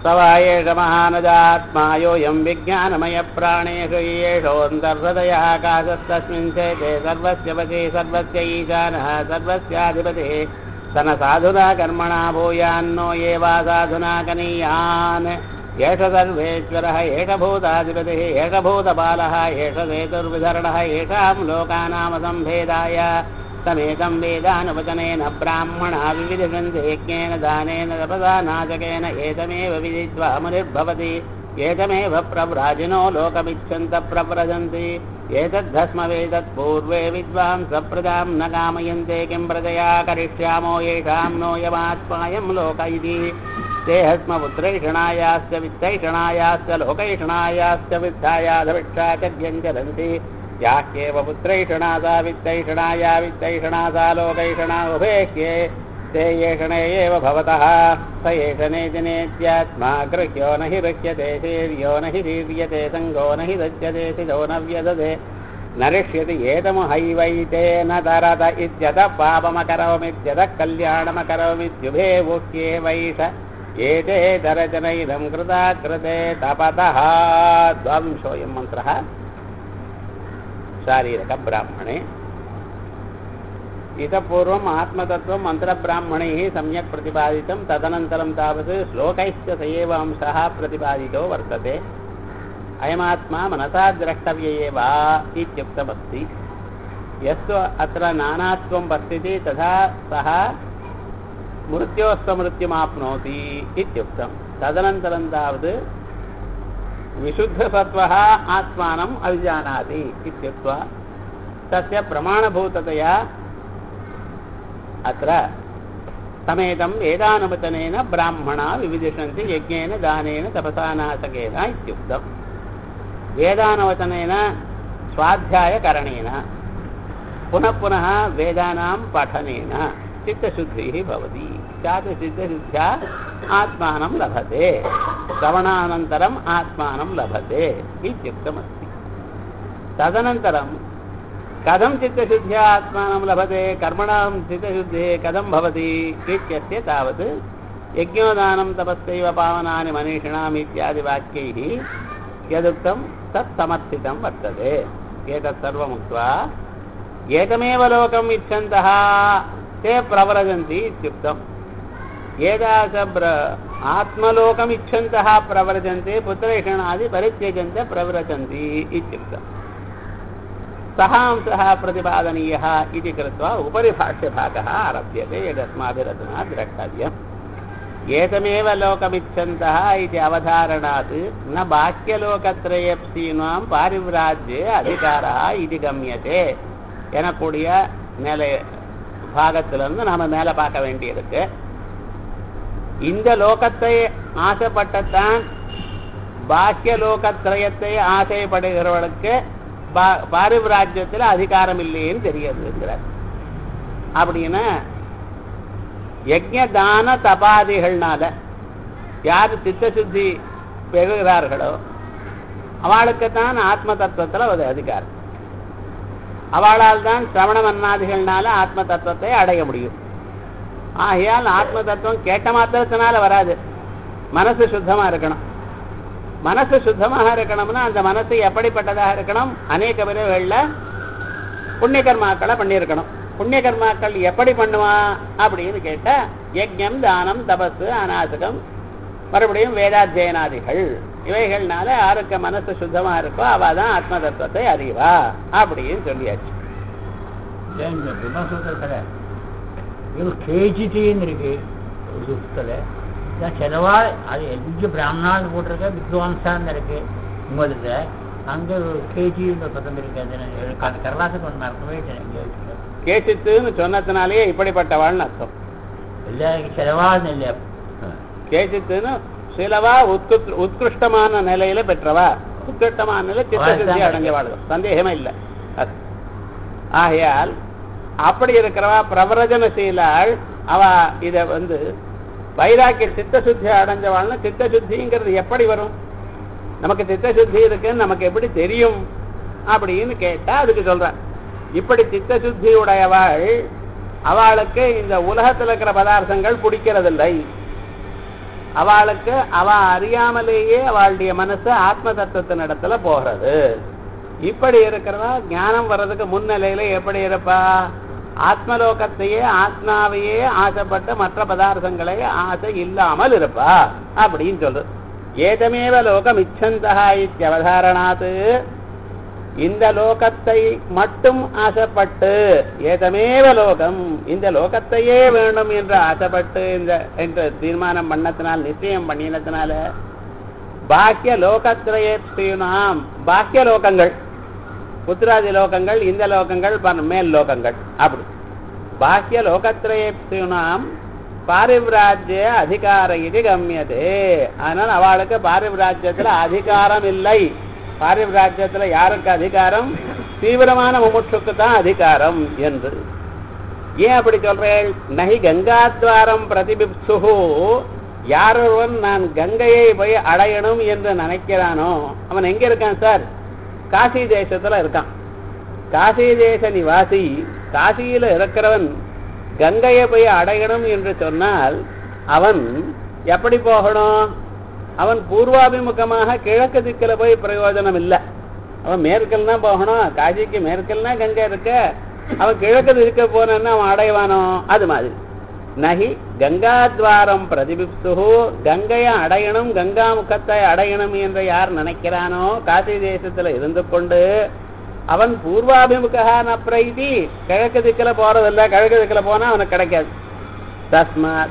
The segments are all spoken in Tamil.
स वा एष महानदात्मा योऽयं विज्ञानमयप्राणेषु येषोऽन्तर्हृदयाकाशस्तस्मिन् चेते सर्वस्य वशे सर्वस्य ईशानः सर्वस्याधिपतिः स न साधुना कर्मणा भूयान्नो ये वा साधुना कनीयान् एष सर्वेश्वरः एष भूताधिपतिः एष भूतपालः एष सेतुर्विधरणः येषां लोकानामसम्भेदाय तमेकं वेदानुवचनेन ब्राह्मणा विविधन्ति यज्ञेन दानेन तपदा नाचकेन एतमेव विदित्वा मुनिर्भवति एतमेव प्रव्राजिनो लोकमिच्छन्त प्रव्रजन्ति एतद्धस्मवेदत्पूर्वे विद्वांस प्रजां न कामयन्ते किं प्रजया करिष्यामो येषां नो यमात्मायं लोक इति ते हस्मपुत्रैषणायाश्च वित्तैषणायाश्च लोकैषणायाश्च विद्धायाधभिक्षा च व्यञ्जलन्ति याह्येव पुत्रैषणा सा वित्तैषणाया वित्तैषणा सा लोकैषणा उभेह्ये ते येषणे एव भवतः स एषणे जनेत्यात्मा गृह्यो न हि गृह्यते शीर्यो न हि शीर्यते सङ्गो न हि दच्यते शिरो न व्यदते न ऋष्यति एतमुहैवैते न तरत इत्यतः पापमकरोमित्यतः कल्याणमकरोमित्युभे मुह्ये वैष एते तरचनैदं कृता कृते तपतः द्वाविंशोऽयं मन्त्रः शारीरकब्राह्मणे इतः पूर्वम् आत्मतत्त्वं मन्त्रब्राह्मणैः सम्यक् प्रतिपादितं तदनन्तरं तावत् श्लोकैश्च स एव अंशः प्रतिपादितो वर्तते अयमात्मा मनसा द्रष्टव्य एव इत्युक्तमस्ति यस्तु अत्र नानात्वं वर्तते तथा सः मृत्योस्वमृत्युमाप्नोति इत्युक्तं तदनन्तरं तावत् विशुद्धसत्त्वः आत्मानम् अभिजानाति इत्युक्त्वा तस्य प्रमाणभूततया अत्र समेतं वेदानुवचनेन ब्राह्मणा विविदिशन्ति यज्ञेन दानेन तपसा नाशकेन इत्युक्तं वेदानुवचनेन स्वाध्यायकरणेन पुनः पुनः वेदानां पठनेन चित्तशुद्धिः भवति चातुचित्तशुद्ध्या आत्मानं लभते श्रवणानन्तरम् आत्मानं लभते इत्युक्तमस्ति तदनन्तरं कथं चित्तशुद्ध्या आत्मानं लभते कर्मणां चित्तशुद्धिः कथं भवति इत्यस्य तावत् यज्ञोदानं तपस्यैव पावनानि मनीषिणाम् इत्यादिवाक्यैः यदुक्तं तत् समर्थितं वर्तते एतत् सर्वमुक्त्वा एकमेव लोकम् इच्छन्तः ते प्रव्रजन्ति इत्युक्तम् एतादृश ब्र आत्मलोकम् इच्छन्तः प्रव्रजन्ते पुत्रैषणादि परित्यजन्ते प्रव्रजन्ति इत्युक्तम् सः अंशः प्रतिपादनीयः इति कृत्वा उपरि भाष्यभागः आरभ्यते यदस्माभिरधुना द्रष्टव्यम् एतमेव लोकमिच्छन्तः इति अवधारणात् न बाह्यलोकत्रयप्सीनां पारिव्राज्ये அதிகாரः இது கம்யते எனக்கூடிய நிலை பாகத்திலிருந்து நாம மேல பார்க்க வேண்டியிருக்கு இந்த லோகத்தை ஆசைப்பட்டத்தான் பாக்கிய லோகத்திரயத்தை ஆசைப்படுகிறவர்களுக்கு பாரிவிராஜ்யத்தில் அதிகாரம் இல்லைன்னு தெரியுதுங்கிறார் அப்படின்னா யஜ்ய தான தபாதிகள்னால யார் சித்தசுத்தி பெறுகிறார்களோ அவளுக்கு தான் ஆத்ம தத்துவத்தில் ஒரு அதிகாரம் அவளால் தான் சிரவண மன்னாதிகள்னால ஆத்ம தத்துவத்தை அடைய முடியும் ஆகையால் ஆத்ம தத்துவம் கேட்ட மாத்திரத்தினால வராது மனசு சுத்தமா இருக்கணும் மனசு சுத்தமாக இருக்கணும்னா அந்த மனசு எப்படிப்பட்டதாக இருக்கணும் அநேக பிரிவுகளில் புண்ணிய கர்மாக்களை பண்ணியிருக்கணும் புண்ணிய கர்மாக்கள் எப்படி பண்ணுவான் அப்படின்னு கேட்டா யஜ்யம் தானம் தபசு அநாசகம் மறுபடியும் வேதாத்தியனாதிகள் இவைகள்னால யாருக்கு மனசு சுத்தமா இருக்கோ அவ தான் ஆத்ம தத்துவத்தை அறிவா அப்படின்னு சொல்லியாச்சு இந்த பிரம்மசூத்திரத்தில் இது கேஜிடின்னு இருக்கு ஒரு புத்தகத்தில் இதான் செலவா அது எங்க பிராமணான்னு போட்டிருக்க வித்வாம்சான்னு இருக்கு உங்களுக்கு அங்கே ஒரு கேஜின்ற பதம் இருக்கு அது நான் கரலாசுக்கு ஒன்று மறக்கவே இங்கே கேசித்துன்னு சொன்னதுனாலேயே இப்படிப்பட்டவாள்னு அர்த்தம் இல்லை செலவான்னு இல்லை கேசித்துன்னு சிலவா உத்குத் உத்கிருஷ்டமான நிலையில பெற்றவா உத்கிருஷ்டமான நிலை சித்தசுத்தி அடைஞ்சவாள் சந்தேகமே இல்லை அது. ஆகையால் அப்படி இருக்கிறவா பிரவரஜனசீலாள் அவ இத வந்து வைராக்கிய சித்தசுத்தி அடைஞ்சவாள்னா சித்தசுத்திங்கிறது எப்படி வரும் நமக்கு சித்தசுத்தி இருக்குன்னு நமக்கு எப்படி தெரியும் அப்படின்னு கேட்டா அதுக்கு சொல்றேன் இப்படி சித்தசுத்தி உடையவாள் அவளுக்கு இந்த உலகத்தில் இருக்கிற பதார்த்தங்கள் பிடிக்கிறதில்லை அவளுக்கு அவ அறியாமலேயே அவளுடைய மனசு ஆத்ம தத்துவத்தின் இடத்துல போகிறது இப்படி இருக்கிறதா ஞானம் வர்றதுக்கு முன்னிலையில எப்படி இருப்பா ஆத்மலோகத்தையே ஆத்மாவையே ஆசைப்பட்டு மற்ற பதார்த்தங்களை ஆசை இல்லாமல் இருப்பா அப்படின்னு சொல்றது ஏதமேவ லோகம் இச்சந்தா இத்தியவதாரணாத்து இந்த லோகத்தை மட்டும் ஆசைப்பட்டு ஏதமேவ லோகம் இந்த லோகத்தையே வேணும் என்று ஆசைப்பட்டு இந்த என்று தீர்மானம் பண்ணத்தினால் நிச்சயம் பண்ணினத்தினால பாக்கிய லோகத்திரயேனாம் பாக்கிய லோகங்கள் புத்திராதி லோகங்கள் இந்த லோகங்கள் ப- மேல் லோகங்கள் அப்படி பாக்கிய லோகத்திரயேனாம் பாரிவிராஜ்ய அதிகார இது கம்யதே ஆனால் அவளுக்கு பாரிவிராஜ்யத்துல அதிகாரம் இல்லை பாரிவிராஜ்யத்துல யாருக்கு அதிகாரம் தீவிரமான முமுட்சுக்கு தான் அதிகாரம் என்று ஏன் அப்படி சொல்றேன் நகி கங்காத்வாரம் பிரதிபிப்சுகு யாரொருவன் நான் கங்கையை போய் அடையணும் என்று நினைக்கிறானோ அவன் எங்க இருக்கான் சார் காசி தேசத்துல இருக்கான் காசி தேச நிவாசி காசியில இருக்கிறவன் கங்கையை போய் அடையணும் என்று சொன்னால் அவன் எப்படி போகணும் அவன் பூர்வாபிமுகமாக கிழக்கு திக்கில போய் பிரயோஜனம் இல்லை அவன் மேற்கில் தான் போகணும் காசிக்கு மேற்கில்னா கங்கை இருக்க அவன் கிழக்கு திக்க போனான்னா அவன் அடைவானோ அது மாதிரி நகி கங்காத்வாரம் பிரதிபிப்சு கங்கையை அடையணும் கங்கா முகத்தை அடையணும் என்று யார் நினைக்கிறானோ காசி தேசத்துல இருந்து கொண்டு அவன் பூர்வாபிமுகா ந பிரைதி கிழக்கு திக்கில போறதில்ல கிழக்கு திக்கில போனா அவனுக்கு கிடைக்காது தஸ்மாத்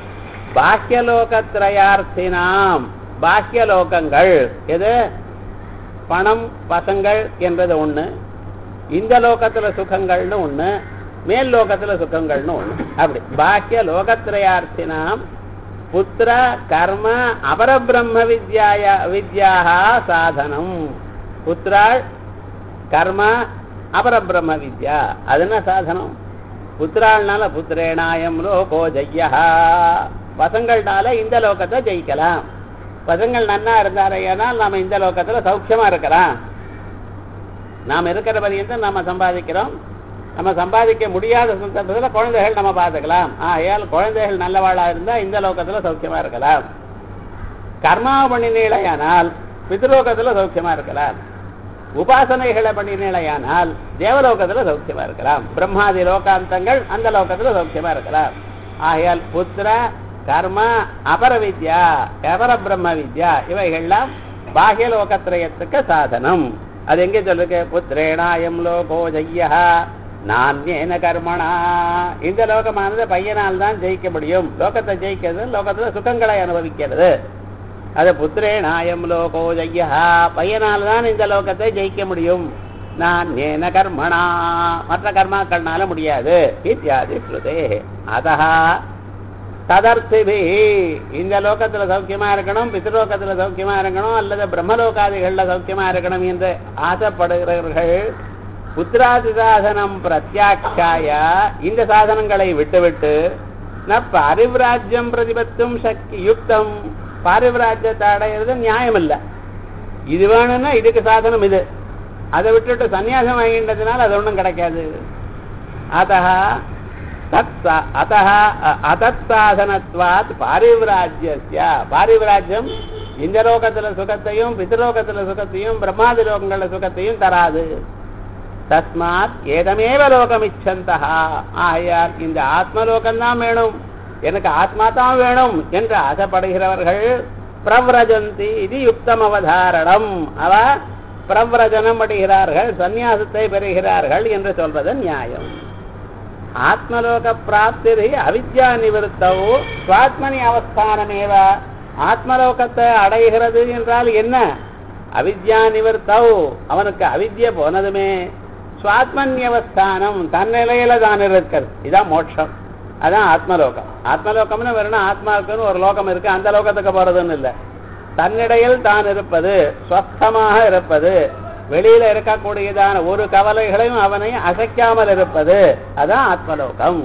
பாக்கியலோகத்ரயார்த்தினாம் பாக்கியலோகங்கள் எது பணம் பசங்கள் என்றது ஒண்ணு இந்த லோகத்துல சுகங்கள்னு ஒண்ணு மேல் லோகத்துல சுகங்கள்னு ஒண்ணு அப்படி பாக்கிய லோகத்ரயார்த்தினாம் புத்திர கர்ம அபரபிரம்ம வித்யாய வித்யாக சாதனம் புத்திராள் கர்ம அபரபிரம்ம வித்யா அது என்ன சாதனம் புத்திராள்னால புத்திரேனாயம் லோகோ ஜெய்யா பசங்கள்னால இந்த லோகத்தை ஜெயிக்கலாம் பசங்கள் நன்னா இருந்தாரையானால் நாம இந்த லோகத்துல சௌக்கியமா இருக்கலாம் நாம் இருக்கிற பரியந்தம் நாம சம்பாதிக்கிறோம் நம்ம சம்பாதிக்க முடியாத சந்தர்ப்பத்தில் குழந்தைகள் நம்ம பார்த்துக்கலாம் ஆகையால் குழந்தைகள் நல்லவாளா இருந்தா இந்த லோகத்துல சௌக்கியமா இருக்கலாம் கர்மாவை பண்ணினீழையானால் பித்ருலோகத்துல சௌக்கியமா இருக்கலாம் உபாசனைகளை பண்ணினீழையானால் தேவலோகத்துல சௌக்கியமா இருக்கலாம் பிரம்மாதி லோகாந்தங்கள் அந்த லோகத்துல சௌக்கியமா இருக்கலாம் ஆகையால் புத்திர கர்ம அபர வித்யா அபர பிரம்ம வித்யா இவைகள்லாம் பாகிய லோகத்திரயத்துக்கு சாதனம் அது எங்கே சொல்லுக்கு புத்திரேனாயம் லோகோ ஜெய்யா நான்யேன கர்மணா இந்த லோகமானது பையனால் தான் ஜெயிக்க முடியும் லோகத்தை ஜெயிக்கிறது லோகத்துல சுகங்களை அனுபவிக்கிறது அது புத்திரேனாயம் லோகோ ஜெய்யா பையனால் தான் இந்த லோகத்தை ஜெயிக்க முடியும் நான் ஏன கர்மணா மற்ற கர்மாக்கள்னால முடியாது இத்தியாதி ஸ்ருதே அதா ததர்த்திபி இந்த லோகத்துல சௌக்கியமா இருக்கணும் பித்ருலோகத்துல சௌக்கியமா இருக்கணும் அல்லது பிரம்மலோகாதிகள்ல சௌக்கியமா இருக்கணும் என்று ஆசைப்படுகிறவர்கள் புத்திராதி சாதனம் பிரத்யாட்சாய இந்த சாதனங்களை விட்டுவிட்டு ந பாரிவிராஜ்யம் பிரதிபத்தும் சக்தி யுக்தம் பாரிவிராஜ்யத்தை அடையிறது நியாயம் இல்லை இது வேணும்னா இதுக்கு சாதனம் இது அதை விட்டுட்டு சன்னியாசம் வாங்கின்றதுனால அது ஒன்றும் கிடைக்காது அத்தா தத் அத்தः அதத்சாதனத்வாத் பாரிவிராஜ்யஸ்ய பாரிவிராஜ்யம் இந்த லோகத்துல சுகத்தையும் பித்ருலோகத்துல சுகத்தையும் பிரம்மாதி லோகங்கள சுகத்தையும் தராது தஸ்மாத் ஏதமேவ லோகம் இச்சந்தா ஆகையால் இந்த ஆத்மலோகம்தான் வேணும் எனக்கு ஆத்மா தான் வேணும் என்று ஆசைப்படுகிறவர்கள் பிரவ்ரஜந்தி இது யுக்தம் அவதாரணம் அவ பிரவ்ரஜனம் அடைகிறார்கள் சந்நியாசத்தை பெறுகிறார்கள் என்று சொல்வது நியாயம் ஆத்மலோக பிராப்தி அவித்யா நிவர்த்தவோ சுவாத்மனி அவஸ்தானமேவ ஆத்மலோகத்தை அடைகிறது என்றால் என்ன அவித்யா நிவர்த்தவ் அவனுக்கு அவித்ய போனதுமே சுவாத்மன்யவஸ்தானம் தன்னிலையில தான் இருக்கிறது இதான் மோட்சம் அதான் ஆத்மலோகம் ஆத்மலோகம்னு வேணும்னா ஆத்மாவுக்குன்னு ஒரு லோகம் இருக்கு அந்த லோகத்துக்கு போறதுன்னு இல்லை தன்னிடையில் தான் இருப்பது ஸ்வஸ்தமாக இருப்பது வெளியில இருக்கக்கூடியதான ஒரு கவலைகளையும் அவனை அசைக்காமல் இருப்பது அதான் ஆத்மலோகம்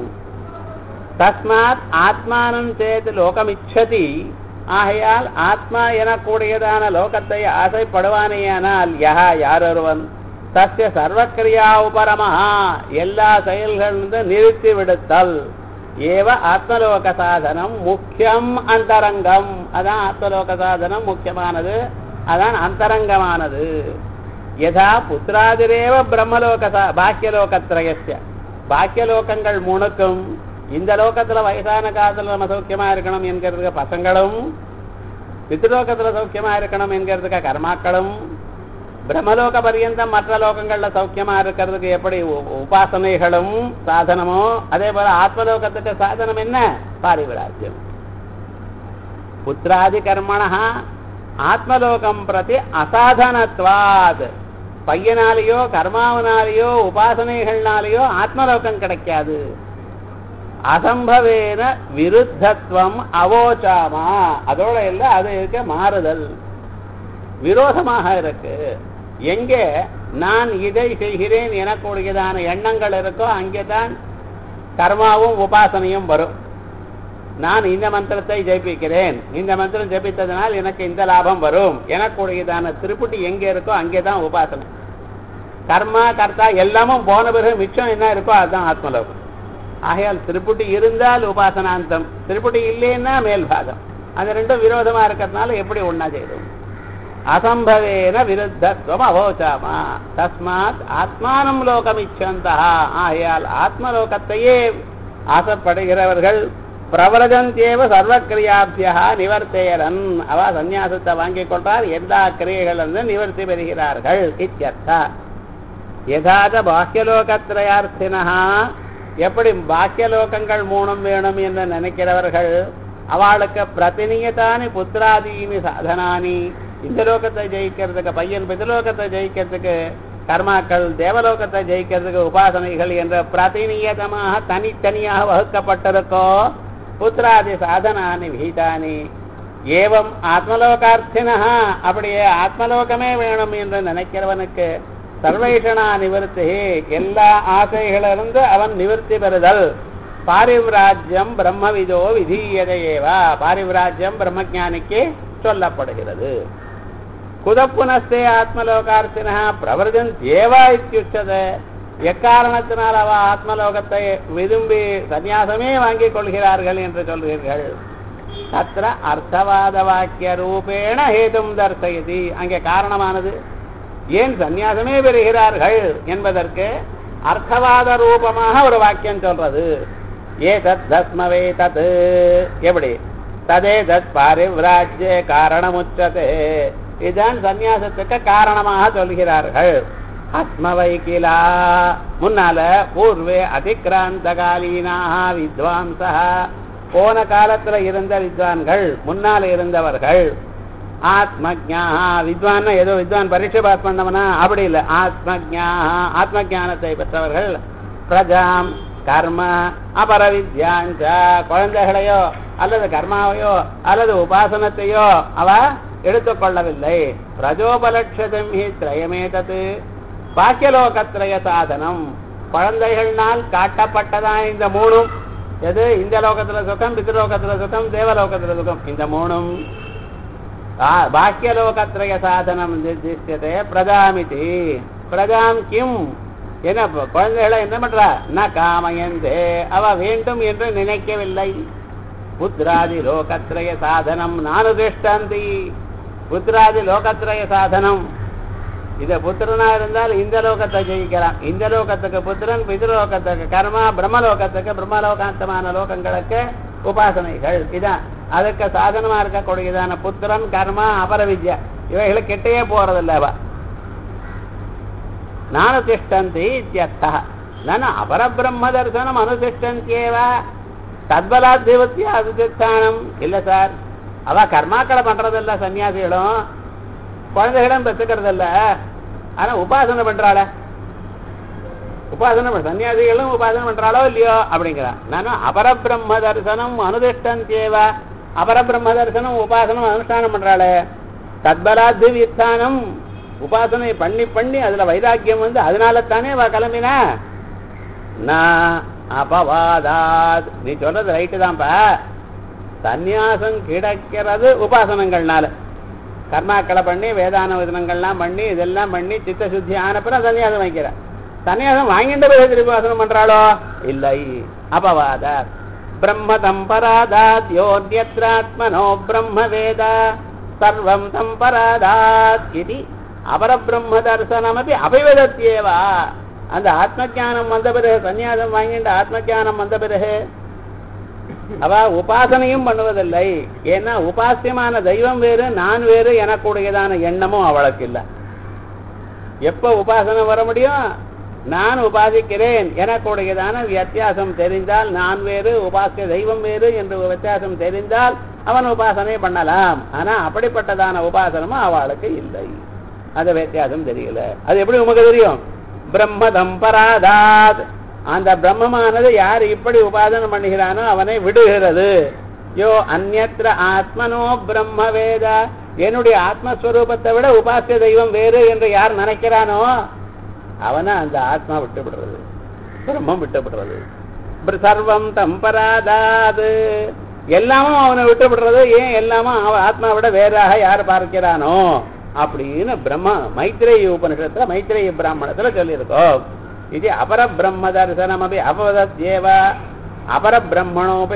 தஸ்மாத் ஆத்மானம் சேத் லோகம் இச்சதி ஆகையால் ஆத்மா எனக்கூடியதான லோகத்தை ஆசைப்படுவானேயானால் யஹா யாரொருவன் தஸ்ய சர்வக்கிரியா உபரமஹா எல்லா செயல்களிலிருந்து நிறுத்தி விடுத்தல் ஏவ ஆத்மலோக சாதனம் முக்கியம் அந்தரங்கம் அதான் ஆத்மலோக சாதனம் முக்கியமானது அதான் அந்தரங்கமானது யதா புத்திராதிரேவ பிரம்மலோக சா பாக்கியலோகத்ரயஸ்ய பாக்கியலோகங்கள் மூணுக்கும் இந்த லோகத்துல வயசான காலத்துல நம்ம சௌக்கியமா இருக்கணும் என்கிறதுக்கு பசங்களும் பித்ருலோகத்துல சௌக்கியமா இருக்கணும் என்கிறதுக்கு கர்மாக்களும் பிரம்மலோக பரியந்தம் மற்ற லோகங்கள்ல சௌக்கியமா இருக்கிறதுக்கு எப்படி உ- உபாசனைகளும் சாதனமோ அதே போல ஆத்மலோகத்துக்கு சாதனம் என்ன பாரிவிராஜ்யம் புத்திராதி கர்மணா ஆத்மலோகம் பிரதி அசாதனத்வாத் பையனாலேயோ கர்மாவனாலேயோ உபாசனைகள்னாலேயோ ஆத்மலோகம் கிடைக்காது அசம்பவேன விருத்தத்துவம் அவோச்சாமா அதோட இல்ல அது இருக்க மாறுதல் விரோதமாக இருக்கு எங்கே நான் இதை செய்கிறேன் எனக்கூடியதான எண்ணங்கள் இருக்கோ அங்கேதான் கர்மாவும் உபாசனையும் வரும் நான் இந்த மந்திரத்தை ஜெயிப்பிக்கிறேன் இந்த மந்திரம் ஜெபித்ததனால் எனக்கு இந்த லாபம் வரும் எனக்கூடியதான திருப்புட்டி எங்கே இருக்கோ அங்கேதான் உபாசனை கர்மா கர்த்தா எல்லாமும் போன பிறகு மிச்சம் என்ன இருக்கோ அதுதான் ஆத்மலோகம் ஆகையால் திருப்புட்டி இருந்தால் உபாசனாந்தம் திருப்புட்டி இல்லைன்னா மேல்பாகம் அது ரெண்டும் விரோதமா இருக்கிறதுனால எப்படி ஒண்ணா செய்யும் அசம்பவேன விருத்தத்துவம் அவோச்சாமா தஸ்மாத் ஆத்மானம் லோகம் இச்சந்தா ஆகையால் ஆத்மலோகத்தையே ஆசைப்படுகிறவர்கள் பிரவரஜந்தேவ சர்வக்கிரியாபியா நிவர்த்தேரன் அவ சந்நியாசத்தை வாங்கிக் கொண்டால் எல்லா கிரியைகள் வந்து நிவர்த்தி பெறுகிறார்கள் இத்தியர்த்தா யதாத பாக்கியலோகத்ரயார்த்தினா எப்படி பாக்கியலோகங்கள் மூணும் வேணும் என்று நினைக்கிறவர்கள் அவளுக்கு பிரதிநியதானி புத்திராதீனி சாதனானி இந்த லோகத்தை ஜெயிக்கிறதுக்கு பையன் பிதலோகத்தை ஜெயிக்கிறதுக்கு கர்மாக்கள் தேவலோகத்தை ஜெயிக்கிறதுக்கு உபாசனைகள் என்ற பிரதிநியதமாக தனித்தனியாக வகுக்கப்பட்டிருக்கோ புத்திராதி சாதனானி விகிதானி ஏவம் ஆத்மலோகார்த்தினா அப்படியே ஆத்மலோகமே வேணும் என்று நினைக்கிறவனுக்கு சர்வேஷனா நிவர்த்தி எல்லா ஆசைகளிலிருந்து அவன் நிவர்த்தி பெறுதல் பாரிவிராஜ்யம் பிரம்மவிதோ விதீயதையேவா பாரிவிராஜ்யம் பிரம்மஜானிக்கு சொல்லப்படுகிறது குதப்புனஸ்தே ஆத்மலோகார்த்தின பிரவர்ஜன் தேவா இத்தியுச்சத எக்காரணத்தினால் அவ ஆத்மலோகத்தை விரும்பி சந்நியாசமே வாங்கிக் கொள்கிறார்கள் என்று சொல்கிறீர்கள் தத்திர அர்த்தவாத வாக்கிய ரூபேண ஹேதும் தர்சயதி அங்கே காரணமானது ஏன் சந்நியாசமே பெறுகிறார்கள் என்பதற்கு அர்த்தவாத ரூபமாக ஒரு வாக்கியம் சொல்றது ஏ தத் தஸ்மவே தத் எப்படி ததே தத் பாரிவிராஜ்ய காரணமுச்சதே இதுதான் சந்நியாசத்துக்கு காரணமாக சொல்கிறார்கள் அஸ்மவைகிலா முன்னால பூர்வே அதிக்ராந்த காலீனாக வித்வாம்சா போன காலத்துல இருந்த வித்வான்கள் முன்னால இருந்தவர்கள் ஆத்மஜா வித்வான் ஏதோ வித்வான் பரீட்சை பாஸ் பண்ணவனா அப்படி இல்லை ஆத்மஜா ஆத்ம ஞானத்தை பெற்றவர்கள் பிரஜாம் கர்ம அபர வித்யாஞ்ச குழந்தைகளையோ அல்லது கர்மாவையோ அல்லது உபாசனத்தையோ அவ எடுத்துக்கொள்ளவில்லை பிரஜோபலட்சதம் ஹி திரயமேதது பாக்கியலோகத்ரய சாதனம் குழந்தைகள்னால் காட்டப்பட்டதான் இந்த மூணும் எது இந்த லோகத்துல சுகம் பித்ருலோகத்துல சுகம் தேவலோகத்துல சுகம் இந்த மூணும் ஆ- பாக்கியலோகத்ரய சாதனம் நிர்திஷ்யதே பிரஜாமிதி பிரஜாம் கிம் என்ன ப- குழந்தைகளை என்ன பண்றா ந காமயந்தே அவ வேண்டும் என்று நினைக்கவில்லை புத்திராதி லோகத்ரய சாதனம் நானுதிஷ்டாந்தி புத்திராதி லோகத்ரய சாதனம் இத புத்திரனா இருந்தால் இந்த லோகத்தை ஜெயிக்கலாம் இந்த லோகத்துக்கு புத்திரன் பிதிருலோகத்துக்கு கர்மா பிரம்மலோகத்துக்கு பிரம்மலோகாந்தமான லோகங்களுக்கு உபாசனைகள் இதான் அதுக்கு சாதனமா இருக்கக்கூடியதான புத்திரன் கர்மா அபர வித்யா இவைகளை கெட்டையே போறதில்ல அவ நானுதிஷ்டந்தி இத்தியர்த்தः நன அபரபிரம்ம தரிசனம் அனுதிஷ்டந்தியேவ தத்பலாத்திவத்திய அதிஷ்டானம் இல்ல சார் அவ கர்மாக்களை பண்றதில்ல சன்னியாசிகளும் குழந்தைகளும் பெற்றுக்கிறதில்ல ஆனா உபாசனை பண்றாள உபாசனை பண்ற சன்னியாசிகளும் உபாசனை பண்றாளோ இல்லையோ அப்படிங்கிறா நானும் அபரபிரம்ம தரிசனம் அனுதிஷ்டந்தேவ அபரபிரம்ம தரிசனம் உபாசனம் அனுஷ்டானம் பண்றாளே தத்பலாத்து வித்தானம் உபாசனை பண்ணி பண்ணி அதுல வைராக்கியம் வந்து அதனால தானே அவ கிளம்பினா நான் அபவாதாத் நீ சொல்றது ரைட்டு தான்ப்பா சந்நியாசம் கிடைக்கிறது உபாசனங்கள்னால கர்மாக்களை பண்ணி வேதான வதனங்கள்லாம் பண்ணி இதெல்லாம் பண்ணி சித்த சுத்தி ஆனப்புறம் சன்னியாசம் வைக்கிற சன்னியாசம் வாங்கிட்ட பிறகு திருப்பி வாசனம் பண்றாளோ இல்லை அபவாத பிரம்ம தம்பராதாத் யோன்யத்ராத்மனோ பிரம்ம வேத சர்வம் தம்பராதாத் இது அபரபிரம்ம தரிசனமபி அபிவதத்தியேவா அந்த ஆத்ம ஞானம் வந்த பிறகு சன்னியாசம் வாங்கிட்டு ஆத்ம ஞானம் வந்த பிறகு அவ உபாசனையும் பண்ணுவதில்லை ஏன்னா உபாசியமான தெய்வம் வேறு நான் வேறு எனக்குடையதான எண்ணமும் அவளுக்கு இல்லை எப்ப உபாசனை வர முடியும் நான் உபாசிக்கிறேன் எனக்குடையதான வித்தியாசம் தெரிந்தால் நான் வேறு உபாசிய தெய்வம் வேறு என்று வித்தியாசம் தெரிந்தால் அவன் உபாசனை பண்ணலாம் ஆனா அப்படிப்பட்டதான உபாசனமும் அவளுக்கு இல்லை அந்த வித்தியாசம் தெரியல அது எப்படி உமக்கு தெரியும் பிரம்ம தம்பராதாத் அந்த பிரம்மமானது யார் இப்படி உபாசனை பண்ணுகிறானோ அவனை விடுகிறது யோ அந்நத்திர ஆத்மனோ பிரம்ம வேத என்னுடைய ஆத்மஸ்வரூபத்தை விட உபாசிய தெய்வம் வேறு என்று யார் நினைக்கிறானோ அவனை அந்த ஆத்மா விட்டு விடுறது பிரம்மம் விட்டு விடுறது பிர- சர்வம் தம்பராதாது எல்லாமும் அவனை விட்டு விடுறது ஏன் எல்லாமும் அவன் ஆத்மா விட வேறாக யார் பார்க்கிறானோ அப்படின்னு பிரம்ம மைத்ரேயி உபனிஷத்துல மைத்ரேயி பிராமணத்துல சொல்லியிருக்கோம் இது அபர பிரம்ம தரிசனம் அப்படி அபவதத்யேவ அபர பிரம்மணோபி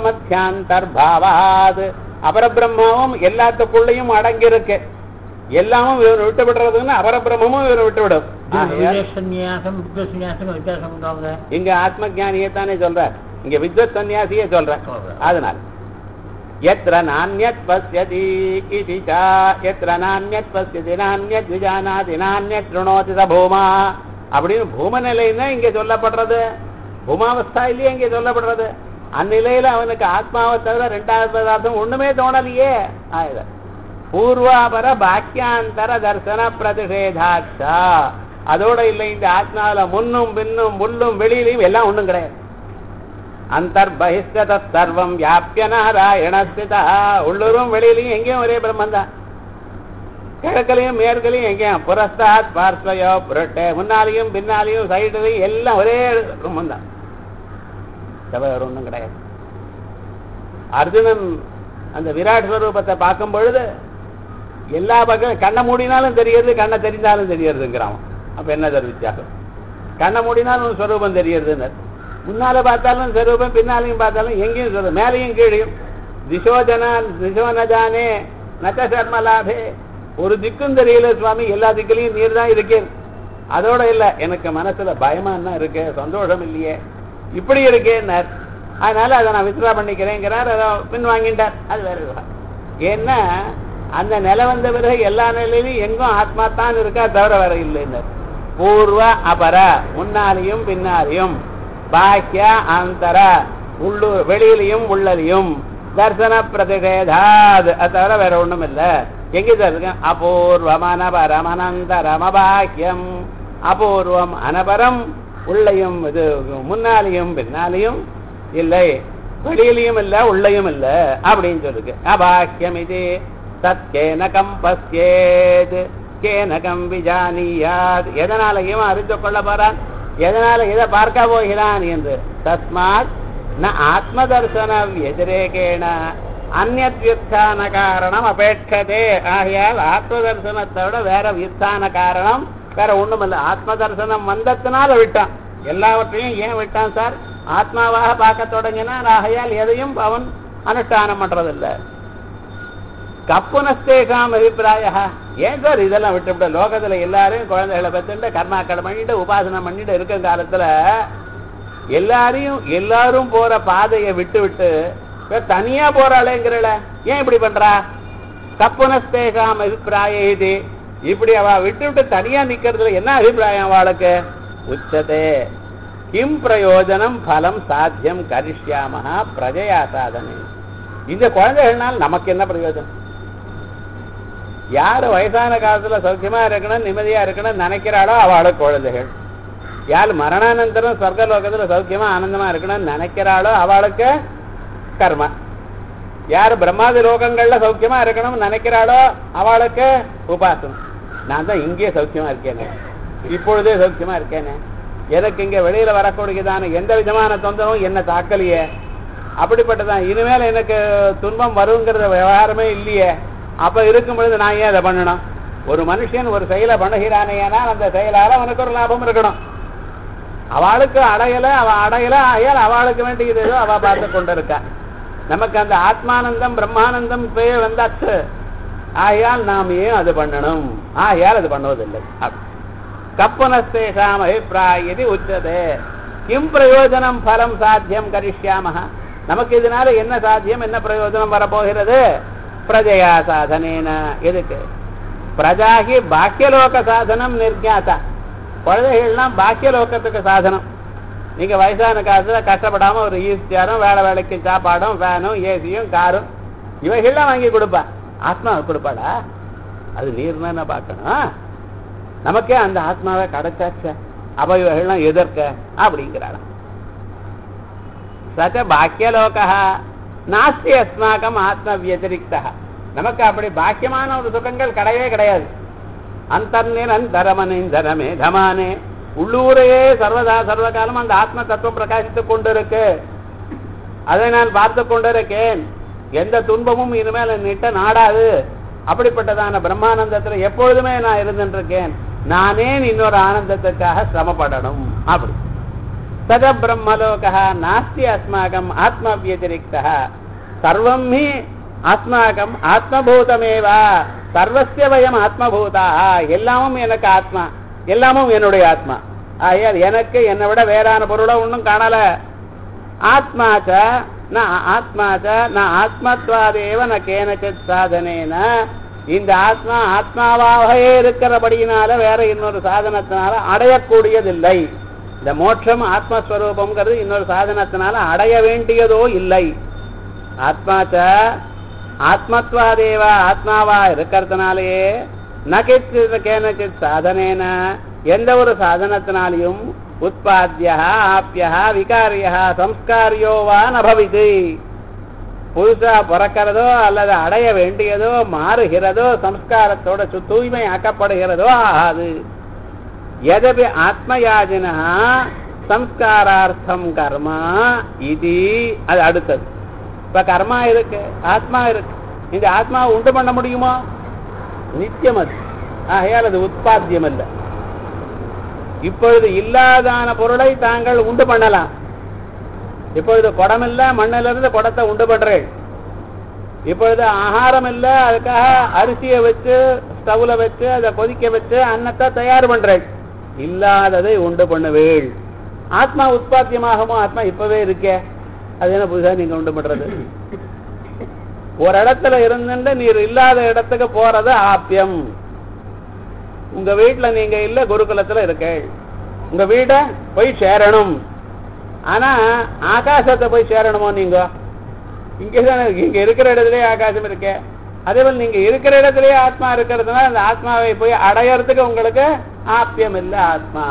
சர்வமத்தியாந்தர்பாவாத் அபர பிரம்மாவும் எல்லாத்துக்குள்ளேயும் அடங்கியிருக்கு எல்லாமும் இவனை விட்டு விடுறதுன்னு அபர பிரம்மமும் இவனை விட்டு விடும் ஆகையால் சந்நியாசம் புத்த சந்நியாசம் வித்தியாசம் உண்டாங்க இங்க ஆத்ம ஞானியை தானே சொல்ற இங்க வித்வத் சன்னியாசியே சொல்ற சொல்றேன். அதனால் எத்திர நானியத் பசியதி இதி சா எத்திர நானியத் பசியதி நானியத் விஜானாதி நானியத் திருணோதி ச பூமா அப்படின்னு பூம நிலைன்னா இங்க சொல்லப்படுறது பூமாவஸ்தா இல்லையே இங்க சொல்லப்படுறது அந்நிலையில அவனுக்கு ஆத்மாவை தவிர ரெண்டாவது பதார்த்தம் ஒண்ணுமே தோணலையே ஆயுத பூர்வாபர பாக்கியாந்தர தர்சன பிரதிஷேதாட்சா அதோட இல்லை இந்த ஆத்மாவில முன்னும் பின்னும் முள்ளும் வெளியிலையும் எல்லாம் ஒண்ணும் கிடையாது அந்தர்பகிஷ்டத சர்வம் வியாபிய நாராயணஸ்திதா உள்ளூரும் வெளியிலையும் எங்கேயும் ஒரே பிரம்மன் தான் கிழக்கிலையும் மேற்கிலையும் எங்கேயும் புரஸ்தாத் பார்ஸ்வயோ புரட்டு முன்னாலையும் பின்னாலையும் சைடுலையும் எல்லாம் ஒரே பிரம்மன் தான் தவிர வேற ஒண்ணும் கிடையாது அர்ஜுனன் அந்த விராட் ஸ்வரூபத்தை பார்க்கும் பொழுது எல்லா பக்கம் கண்ணை மூடினாலும் தெரியுது கண்ணை தெரிந்தாலும் தெரியறதுங்கிறான் அப்ப என்ன சார் வித்தியாசம் கண்ணை மூடினாலும் உன் ஸ்வரூபம் தெரியறதுன்னு முன்னால பார்த்தாலும் ஸ்வரூபம் பின்னாலையும் பார்த்தாலும் எங்கேயும் சொல்லும் மேலையும் கீழையும் திசோஜனா திசோனஜானே நச்ச சர்மலாபே ஒரு திக்கும் தெரியல சுவாமி எல்லா திக்கிலையும் நீர் தான் இருக்கேன் அதோட இல்ல எனக்கு மனசுல பயமா என்ன இருக்கு சந்தோஷம் இல்லையே இப்படி இருக்கேன்னார் அதனால அதை நான் வித்ரா பண்ணிக்கிறேங்கிறார் அதை பின் வாங்கிட்டார் அது வேற விவகாரம் ஏன்னா அந்த நிலை வந்த பிறகு எல்லா நிலையிலும் எங்கும் ஆத்மா தான் இருக்கா தவிர வேற இல்லைன்னார் பூர்வ அபர முன்னாலையும் பின்னாலையும் பாக்கிய அந்தர உள்ளூர் வெளியிலையும் உள்ளலையும் தர்சன பிரதிஷேதாத் அது தவிர வேற ஒண்ணும் இல்ல எங்க சார் இருக்கு அபூர்வம் அனபரம் அனந்தரம் அபாக்கியம் அபூர்வம் அனபரம் உள்ளையும் இது முன்னாலையும் பின்னாலையும் இல்லை வெளியிலையும் இல்ல உள்ளையும் இல்ல அப்படின்னு சொல்லுக்கு அபாக்கியம் இது தத் கேனகம் பசியேத் கேனகம் விஜானியாத் எதனாலையும் அறிந்து கொள்ள போறான் எதனால இதை பார்க்க போகிறான் என்று தஸ்மாத் ந ஆத்ம தர்சன எதிரேகேன அந்நத் வியுத்தான காரணம் அபேட்சதே ஆகையால் ஆத்ம தரிசனத்தை விட வேற வியுத்தான காரணம் வேற ஒண்ணுமில்ல ஆத்ம தரிசனம் வந்ததுனால விட்டான் எல்லாவற்றையும் ஏன் விட்டான் சார் ஆத்மாவாக பார்க்க தொடங்கினான் ஆகையால் எதையும் அவன் அனுஷ்டானம் பண்றதில்ல கப்புனஸ்தேகாம் அபிப்பிராய ஏன் சார் இதெல்லாம் விட்டுவிட லோகத்துல எல்லாரையும் குழந்தைகளை பெற்றுட்டு கர்மாக்களை பண்ணிட்டு உபாசனம் பண்ணிட்டு இருக்கிற காலத்துல எல்லாரையும் எல்லாரும் போற பாதையை விட்டு விட்டு இவ தனியா போறாளேங்கிறல ஏன் இப்படி பண்றா கப்புனஸ்தேகாம் அபிப்பிராய இது இப்படி அவ விட்டு விட்டு தனியா நிக்கிறதுல என்ன அபிப்பிராயம் அவளுக்கு உச்சதே கிம் பிரயோஜனம் பலம் சாத்தியம் கரிஷ்யாமஹா பிரஜயா சாதனை இந்த குழந்தைகள்னால் நமக்கு என்ன பிரயோஜனம் யார் வயசான காலத்துல சௌக்கியமா இருக்கணும் நிம்மதியா இருக்கணும் நினைக்கிறாளோ அவளுக்கு குழந்தைகள் யார் மரணானந்தரம் சொர்க்கலோகத்துல சௌக்கியமா ஆனந்தமா இருக்கணும்னு நினைக்கிறாளோ அவளுக்கு கர்மா யார் பிரம்மாதி லோகங்கள்ல சௌக்கியமா இருக்கணும்னு நினைக்கிறாளோ அவளுக்கு உபாசனம் நான் தான் இங்கேயே சௌக்கியமா இருக்கேனே இப்பொழுதே சௌக்கியமா இருக்கேனே எனக்கு இங்க வெளியில வரக்கூடியதான எந்த விதமான தொந்தரவும் என்ன தாக்கலையே அப்படிப்பட்டதான் இனிமேல் எனக்கு துன்பம் வருங்கிறத விவகாரமே இல்லையே அப்ப இருக்கும் பொழுது நான் ஏன் அதை பண்ணணும் ஒரு மனுஷன் ஒரு செயலை பண்ணுகிறானேனால் அந்த செயலால அவனுக்கு ஒரு லாபம் இருக்கணும் அவளுக்கு அடையல அவ அடையல ஆகையால் அவளுக்கு வேண்டியது ஏதோ அவ பார்த்து கொண்டு இருக்கா நமக்கு அந்த ஆத்மானந்தம் பிரம்மானந்தம் பேர் வந்தாச்சு ஆகையால் நாம் ஏன் அது பண்ணணும் ஆகையால் அது பண்ணுவதில்லை அப்படி. கப்பனஸ்தேஷாம் அபிப்பிராயதி உச்சதே கிம் பிரயோஜனம் பலம் சாத்தியம் கரிஷ்யாம நமக்கு இதனால என்ன சாத்தியம் என்ன பிரயோஜனம் வரப்போகிறது பிரஜயா சாதனேன எதுக்கு பிரஜாகி பாக்கியலோக சாதனம் நிர்ஞாதா குழந்தைகள்லாம் பாக்கியலோகத்துக்கு சாதனம் நீங்க வயசான காலத்துல கஷ்டப்படாம ஒரு ஈஸ்டியாரும் வேலை வேலைக்கு சாப்பாடும் ஃபேனும் ஏசியும் காரும் இவைகள்லாம் வாங்கி கொடுப்பா ஆத்மா கொடுப்பாடா அது நீர் தானே பார்க்கணும் நமக்கே அந்த ஆத்மாவை கிடைச்சாச்ச அப்ப இவைகள்லாம் எதிர்க்க அப்படிங்கிறாளாம் சச்ச பாக்கியலோகா நாஸ்தி அஸ்மாக்கம் ஆத்ம வியதிரிக்தா நமக்கு அப்படி பாக்கியமான ஒரு சுகங்கள் கிடையவே கிடையாது அந்தர்நிரந்தரமனிந்தரமே தமானே உள்ளூரையே சர்வதா சர்வகாலம் அந்த ஆத்ம தத்துவம் பிரகாசித்துக் கொண்டிருக்கு அதை நான் பார்த்து கொண்டிருக்கேன் எந்த துன்பமும் இனிமேல் நிட்ட நாடாது அப்படிப்பட்டதான பிரம்மானந்தத்துல எப்பொழுதுமே நான் இருந்துருக்கேன் நானே இன்னொரு ஆனந்தத்துக்காக சிரமப்படணும் அப்படி சத பிரம்மலோகா நாஸ்தி அஸ்மாகம் ஆத்ம வியதிரிக்தா சர்வம் ஹி அஸ்மாகம் ஆத்மபூதமேவா சர்வசிய வயம் ஆத்மபூதா எல்லாமும் எனக்கு ஆத்மா எல்லாமும் என்னுடைய ஆத்மா ஆகையால் எனக்கு என்னை விட வேறான பொருளை ஒன்றும் காணல ஆத்மாச்ச ந ஆத்மாச்ச ந ஆத்மத்வாதேவ ந கேனச்சித் சாதனேன இந்த ஆத்மா ஆத்மாவாகவே இருக்கிறபடியினால வேற இன்னொரு சாதனத்தினால அடையக்கூடியதில்லை இந்த மோட்சம் ஆத்மஸ்வரூபம்ங்கிறது இன்னொரு சாதனத்தினால அடைய வேண்டியதோ இல்லை ஆத்மாச்ச ஆத்மத்வாதேவா ஆத்மாவா இருக்கிறதுனாலேயே நகிச்சித் கேனச்சித் சாதனேன எந்த ஒரு சாதனத்தினாலையும் உற்பத்தியா ஆப்பியா விகாரியா சம்ஸ்காரியோ வா நபவிது புதுசா பிறக்கிறதோ அல்லது அடைய வேண்டியதோ மாறுகிறதோ சம்ஸ்காரத்தோட சு- தூய்மை ஆக்கப்படுகிறதோ ஆகாது எதபி ஆத்மயாஜினா சம்ஸ்காரார்த்தம் கர்மா இது அது அடுத்தது இப்ப கர்மா இருக்கு ஆத்மா இருக்கு இந்த ஆத்மாவை உண்டு பண்ண முடியுமா நித்தியம் அது ஆகையால் அது உற்பத்தியம் அல்ல இப்பொழுது இல்லாதான பொருளை தாங்கள் உண்டு பண்ணலாம் இப்பொழுது குடம் இல்ல மண்ணிலிருந்து குடத்தை உண்டு பண்றேன் இப்பொழுது ஆகாரம் இல்ல அதுக்காக அரிசியை வச்சு ஸ்டவ்ல வச்சு அதை கொதிக்க வச்சு அன்னத்தை தயார் பண்றேன் இல்லாததை உண்டு பண்ணுவேள் ஆத்மா உற்பத்தியமாகுமோ ஆத்மா இப்பவே இருக்கே அது என்ன புதுசா நீங்க உண்டு பண்றது ஒரு இடத்துல இருந்துட்டு நீர் இல்லாத இடத்துக்கு போறது ஆப்பியம் உங்க வீட்டுல நீங்க இல்ல குருகுலத்துல இருக்க உங்க வீட போய் சேரணும் ஆனா ஆகாசத்தை போய் சேரணுமோ நீங்க இங்கதானே இருக்கு இங்க இருக்கிற இடத்துலயே ஆகாசம் இருக்கு அதே போல நீங்க இருக்கிற இடத்துலயே ஆத்மா இருக்கிறதுனால அந்த ஆத்மாவை போய் அடையறதுக்கு உங்களுக்கு ஆப்பியம் இல்ல ஆத்மா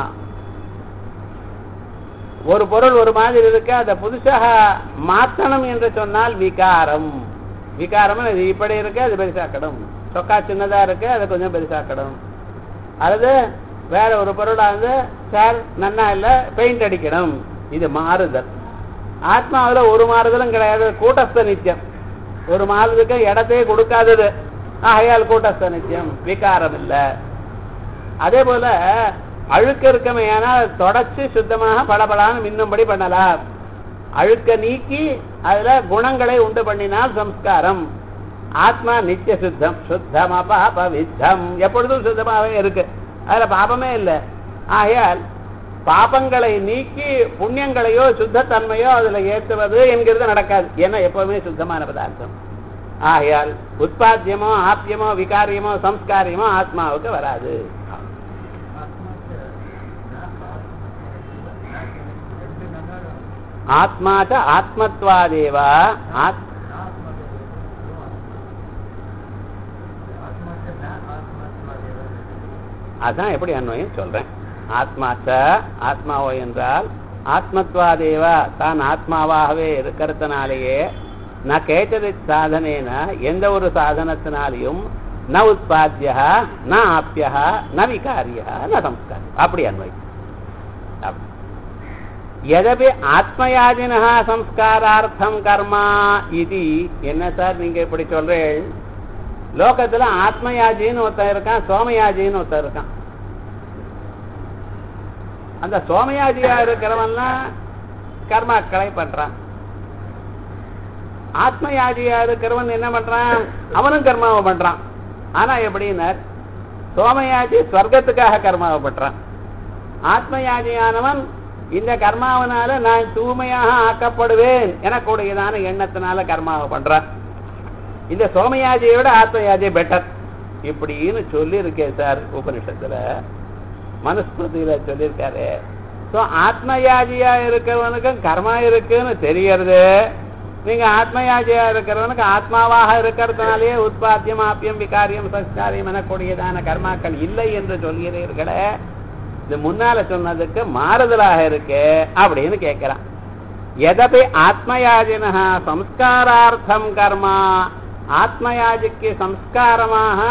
ஒரு பொருள் ஒரு மாதிரி இருக்கு அதை புதுசாக மாத்தணும் என்று சொன்னால் விகாரம் விகாரம் இது இப்படி இருக்கு அது பெருசாக்கணும் சொக்கா சின்னதா இருக்கு அதை கொஞ்சம் பெருசாக்கணும் அல்லது வேற ஒரு பொருளா வந்து சார் நன்னா இல்ல பெயிண்ட் அடிக்கணும் இது மாறுதல் ஆத்மாவுல ஒரு மாறுதலும் கிடையாது கூட்டஸ்த நித்தியம் ஒரு மாறுதலுக்கு இடத்தையே கொடுக்காதது ஆகையால் கூட்டஸ்த நித்தியம் விகாரம் இல்ல அதே போல அழுக்க இருக்கமே ஆனால் தொடச்சு சுத்தமாக பளபளான்னு மின்னும்படி பண்ணலாம் அழுக்க நீக்கி அதுல குணங்களை உண்டு பண்ணினால் சம்ஸ்காரம் ஆத்மா நித்திய சுத்தம் சுத்தம் அபாப வித்தம் எப்பொழுதும் சுத்தமாகவே இருக்கு அதுல பாபமே இல்லை ஆகையால் பாபங்களை நீக்கி புண்ணியங்களையோ சுத்தத்தன்மையோ அதுல ஏற்றுவது என்கிறது நடக்காது ஏன்னா எப்பவுமே சுத்தமான பதார்த்தம் ஆகையால் உற்பத்தியமோ ஆப்பியமோ விகாரியமோ சம்ஸ்காரியமோ ஆத்மாவுக்கு வராது ஆத்மாச்ச ஆத்மத்வாதேவா ஆத் அதான் எப்படி அன்வயம் சொல்றேன் ஆத்மாச்ச ஆத்மாவோ என்றால் ஆத்மத்வாதேவா தான் ஆத்மாவாகவே இருக்கிறதுனாலேயே ந கேட்டது சாதனேன எந்த ஒரு சாதனத்தினாலையும் ந உற்பத்தியா ந ஆப்பியா ந விகாரியா ந சம்ஸ்காரம் அப்படி அன்வயம் அப்படி. எதபி ஆத்மயாஜினா சம்ஸ்காரார்த்தம் கர்மா இது என்ன சார் நீங்க இப்படி சொல்றேன் லோகத்துல ஆத்மயாஜின்னு ஒருத்தன் இருக்கான் சோமயாஜின்னு ஒருத்தன் இருக்கான் அந்த சோமயாஜியா இருக்கிறவன்லாம் கர்மாக்களை பண்றான் ஆத்மயாஜியா இருக்கிறவன் என்ன பண்றான் அவனும் கர்மாவை பண்றான் ஆனா எப்படின்னார் சோமயாஜி ஸ்வர்க்கத்துக்காக கர்மாவை பண்றான் ஆத்மயாஜியானவன் இந்த கர்மாவனால நான் தூய்மையாக ஆக்கப்படுவேன் எனக்கூடியதான எண்ணத்தினால கர்மாவை பண்றான் இந்த சோமயாஜியை விட ஆத்மயாஜி பெட்டர் இப்படின்னு சொல்லியிருக்கேன் சார் உபனிஷத்துல மனுஸ்மிருதியில சொல்லியிருக்காரு ஸோ ஆத்மயாஜியா இருக்கிறவனுக்கும் கர்மா இருக்குன்னு தெரியறது நீங்க ஆத்மயாஜியா இருக்கிறவனுக்கு ஆத்மாவாக இருக்கிறதுனாலே உற்பத்தியம் ஆப்பியம் விகாரியம் சஸ்காரியம் எனக்கூடியதான கர்மாக்கள் இல்லை என்று சொல்கிறீர்களே இது முன்னால சொன்னதுக்கு மாறுதலாக இருக்கு அப்படின்னு கேட்கிறான் எதபி ஆத்மயாஜினா சம்ஸ்காரார்த்தம் கர்மா ஆத்மயாஜிக்கு சம்ஸ்காரமாக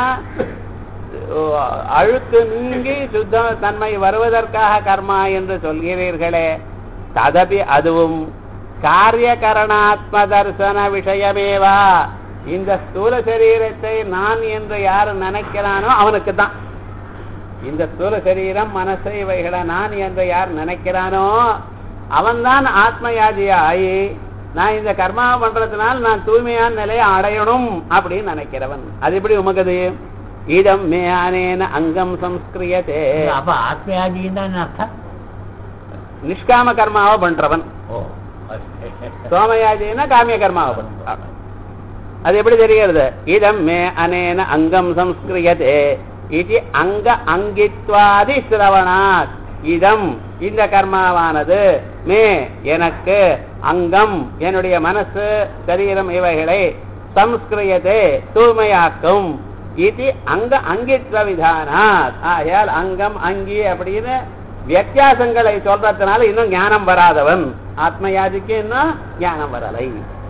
அழுக்கு நீங்கி சுத்த தன்மை வருவதற்காக கர்மா என்று சொல்கிறீர்களே ததபி அதுவும் காரியகரணாத்ம தர்சன விஷயமேவா இந்த ஸ்தூல சரீரத்தை நான் என்று யாரு நினைக்கிறானோ அவனுக்கு தான் இந்த ஸ்தூல சரீரம் மனசு இவைகளை நான் என்று யார் நினைக்கிறானோ அவன்தான் ஆத்மயாதியா ஆகி நான் இந்த கர்மா பண்றதுனால நான் தூய்மையான நிலையை அடையணும் அப்படின்னு நினைக்கிறவன் அது எப்படி உமக்குது இதம் மே அனேன அங்கம் சம்ஸ்கிரியதே அப்ப ஆத்மயாஜின்னு தான் அர்த்தம் நிஷ்காம கர்மாவை பண்றவன் ஓ சோமயாஜின்னா காமிய கர்மாவை பண்றான் அது எப்படி தெரிகிறது இதம் மே அனேன அங்கம் சம்ஸ்கிரியதே இது அங்க அங்கித்வாதி சிரவணாத் இதம் இந்த கர்மாவானது மே எனக்கு அங்கம் என்னுடைய மனசு சரீரம் இவைகளை சம்ஸ்கிரியதே தூய்மையாக்கும் இது அங்க அங்கித்வ விதானாத் ஆகையால் அங்கம் அங்கி அப்படின்னு வித்தியாசங்களை சொல்றதுனால இன்னும் ஞானம் வராதவன் ஆத்மயாதிக்கு இன்னும் ஞானம் வரலை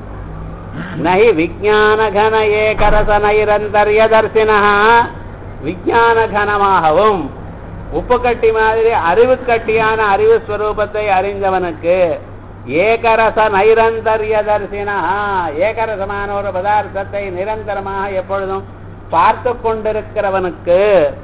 நகி விஜான கன ஏகரச நைரந்தர்ய தர்சினா விஜான கனமாகவும் உப்பு கட்டி மாதிரி அறிவு கட்டியான அறிவு ஸ்வரூபத்தை அறிந்தவனுக்கு ஏகரச நைரந்தர்ய தர்சினா ஏகரசமான ஒரு பதார்த்தத்தை நிரந்தரமாக எப்பொழுதும் பார்த்து கொண்டிருக்கிறவனுக்கு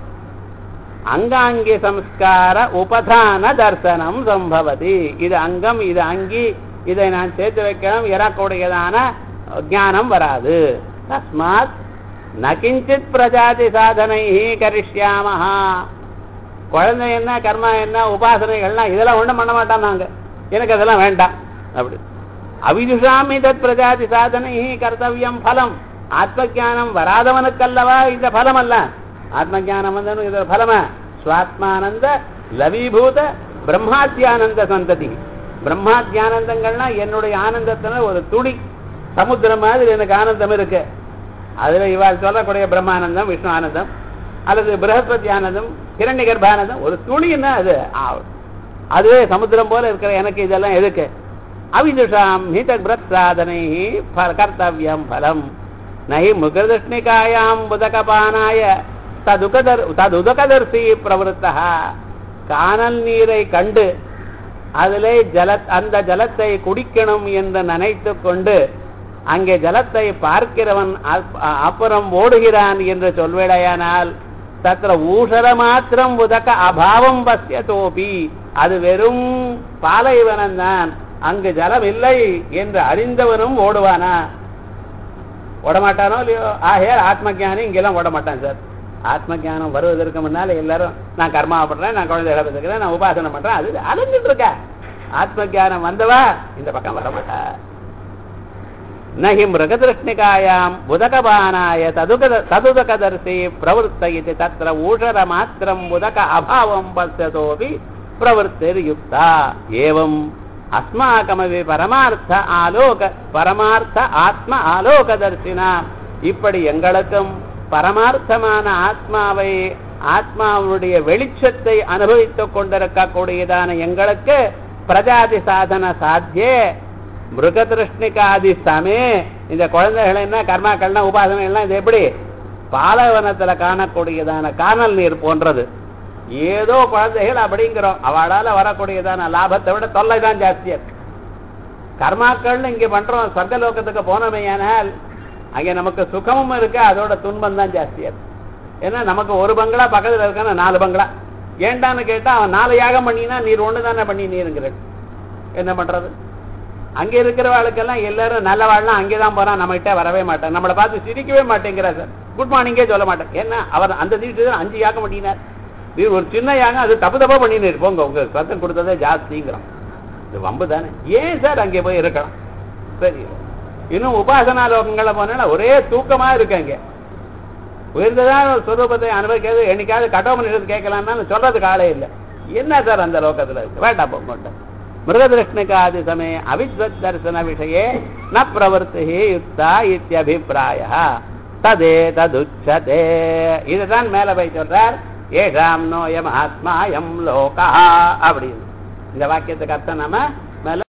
அங்காங்கி சம்ஸ்கார உபதான தர்சனம் சம்பவதி இது அங்கம் இது அங்கி இதை நான் சேர்த்து வைக்கணும் எனக்கூடியதான ஞானம் வராது தஸ்மாத் நகிஞ்சித் பிரஜாதி சாதனை கரிஷ்யாமஹா குழந்தை என்ன கர்மா என்ன உபாசனைகள்லாம் இதெல்லாம் ஒண்ணும் பண்ண மாட்டான் நாங்க எனக்கு அதெல்லாம் வேண்டாம் அப்படி அவிதுஷாமி தத் பிரஜாதி சாதனை கர்த்தவியம் பலம் ஆத்ம ஜானம் வராதவனுக்கல்லவா இந்த பலம் அல்ல ஆத்ம ஜானம் வந்து இது பலமா சுவாத்மானந்த லவீபூத பிரம்மாத்தியானந்த சந்ததி பிரம்மாத்தியானந்தங்கள்னா என்னுடைய ஆனந்தத்துல ஒரு துளி சமுத்திரம் மாதிரி எனக்கு ஆனந்தம் இருக்கு அதுல இவாள் சொல்லக்கூடிய பிரம்மானந்தம் விஷ்ணு ஆனந்தம் அல்லது பிரகஸ்பதி ஆனந்தம் கிரண்ய கர்ப்பானந்தம் ஒரு துளின்னா அது ஆ, அதுவே சமுத்திரம் போல இருக்கிற எனக்கு இதெல்லாம் எதுக்கு அவிதுஷாம் ஹிதக் பிரத் சாதனை கர்த்தவியம் பலம் நகி முகதஷ்ணிகாயாம் புதகபானாய ததுகதர் ததுதகதர்சி பிரவருத்தா காணல் நீரை கண்டு அதிலே ஜல அந்த ஜலத்தை குடிக்கணும் என்று நினைத்து கொண்டு அங்கே ஜலத்தை பார்க்கிறவன் அப்- அப்புறம் ஓடுகிறான் என்று சொல்வேடையானால் தத்திர ஊஷர மாத்திரம் உதக்க அபாவம் பசிய தோபி அது வெறும் பாலைவனம் தான் அங்கு ஜலம் இல்லை என்று அறிந்தவனும் ஓடுவானா ஓடமாட்டானோ இல்லையோ ஆகையால் ஆத்ம ஞானி இங்கெல்லாம் ஓட மாட்டான் சார் ஆத்ம ஞானம் வருவதற்கு முன்னால எல்லாரும் நான் கர்மா பண்றேன் நான் குழந்தை இழப்பதுக்கிறேன் நான் உபாசனை பண்றேன் அது அலைஞ்சிட்டு இருக்க ஆத்ம ஞானம் வந்தவா இந்த பக்கம் வர மாட்டா நகி மிருகதிருஷ்ணிகாயாம் உதகபானாய ததுக ததுதகதர்சி பிரவருத்த இது தத்திர ஊஷர மாத்திரம் உதக அபாவம் பசியதோபி பிரவருத்திர்யுக்தா ஏவம் அஸ்மாகமவி பரமார்த்த ஆலோக பரமார்த்த ஆத்ம ஆலோகதர்சினா இப்படி எங்களுக்கும் பரமார்த்தமான ஆத்மாவை ஆத்மாவுடைய வெளிச்சத்தை அனுபவித்துக் கொண்டிருக்கக்கூடியதான எங்களுக்கு பிரஜாதி சாதன சாத்தியே மிருகதிருஷ்ணிகாதி சமே இந்த குழந்தைகள் என்ன கர்மாக்கள்னா உபாசனை எல்லாம் இது எப்படி பாலைவனத்துல காணக்கூடியதான காணல் நீர் போன்றது ஏதோ குழந்தைகள் அப்படிங்கிறோம் அவளால வரக்கூடியதான லாபத்தை விட தொல்லை தான் ஜாஸ்தியா இருக்கு கர்மாக்கள்னு இங்க பண்றோம் சொர்க்கலோகத்துக்கு போனமையானால் அங்க நமக்கு சுகமும் இருக்கு அதோட துன்பம் தான் ஜாஸ்தியா இருக்கு ஏன்னா நமக்கு ஒரு பங்களா பக்கத்துல இருக்கா நாலு பங்களா ஏண்டான்னு கேட்டா அவன் நாலு யாகம் பண்ணினா நீர் ஒண்ணு தானே பண்ணி நீருங்கிற என்ன பண்றது அங்க இருக்கிறவாளுக்கெல்லாம் எல்லாரும் நல்லவாள்லாம் அங்கே தான் போறான் நம்மகிட்ட வரவே மாட்டான் நம்மளை பார்த்து சிரிக்கவே மாட்டேங்கிறா சார் குட் மார்னிங்கே சொல்ல மாட்டேன் ஏன்னா அவர் அந்த தீட்சை அஞ்சு யாகம் பண்ணினார் நீ ஒரு சின்ன யாகம் அது தப்பு தப்பா பண்ணினு போங்க உங்க சத்தம் கொடுத்ததே ஜாஸ்திங்கிறோம் இது வம்பு தானே ஏன் சார் அங்கே போய் இருக்கலாம் சரி இன்னும் உபாசனா லோகங்கள்ல போனா ஒரே தூக்கமா இருக்கு அங்க உயர்ந்ததான ஸ்வரூபத்தை அனுபவிக்கிறது என்னைக்காவது கட்டோமன் கேட்கலாம்னு சொல்றதுக்கு ஆளே இல்லை என்ன சார் அந்த லோகத்துல இருக்கு வேண்டாம் போக மாட்டேன் மிருகதிருஷ்ணிகாதி சமய அவித்வத் தர்சன விஷயே ந பிரவருத்தி யுக்தா இத்தியபிப்பிராய ததே ததுச்சதே இதுதான் மேல போய் சொல்றார் ஏஷாம் நோயம் ஆத்மாயம் லோகா அப்படின்னு இந்த வாக்கியத்துக்கு அர்த்தம் நம்ம மேல